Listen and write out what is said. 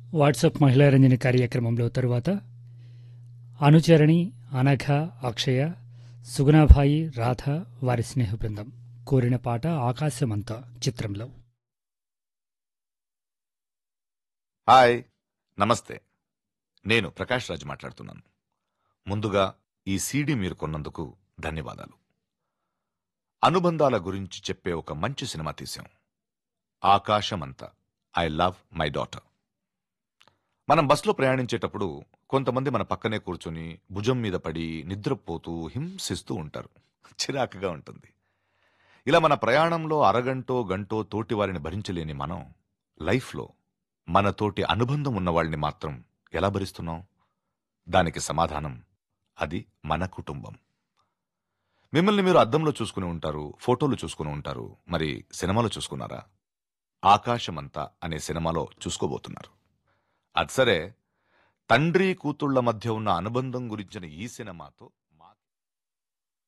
WhatsApp మహిళా రంజని కార్యక్రమంలో తరువాత అనుచరణి అనఘ అక్షయ సుగుణాభాయి రాధ వారి స్నేహ బృందం కోరిన పాట ఆకాశమంత చిత్రంలో హాయ్ నమస్తే నేను ప్రకాష్ రాజ్ మాట్లాడుతున్నాను ముందుగా ఈ సీడీ మీరు కొన్నందుకు ధన్యవాదాలు అనుబంధాల గురించి చెప్పే ఒక మంచి సినిమా తీశాం ఆకాశమంతా ఐ లవ్ మై డాటర్ మనం బస్సులో ప్రయాణించేటప్పుడు కొంతమంది మన పక్కనే కూర్చొని భుజం మీద పడి నిద్రపోతూ హింసిస్తూ ఉంటారు చిరాకుగా ఉంటుంది ఇలా మన ప్రయాణంలో అరగంటో గంటో తోటి వారిని భరించలేని మనం లైఫ్లో మనతోటి అనుబంధం ఉన్న వాళ్ళని మాత్రం ఎలా భరిస్తున్నాం దానికి సమాధానం అది మన కుటుంబం మిమ్మల్ని మీరు అద్దంలో చూసుకుని ఉంటారు ఫోటోలు చూసుకుని ఉంటారు మరి సినిమాలో చూసుకున్నారా ఆకాశమంతా అనే సినిమాలో చూసుకోబోతున్నారు అది సరే తండ్రి కూతుళ్ల మధ్య ఉన్న అనుబంధం గురించిన ఈ సినిమాతో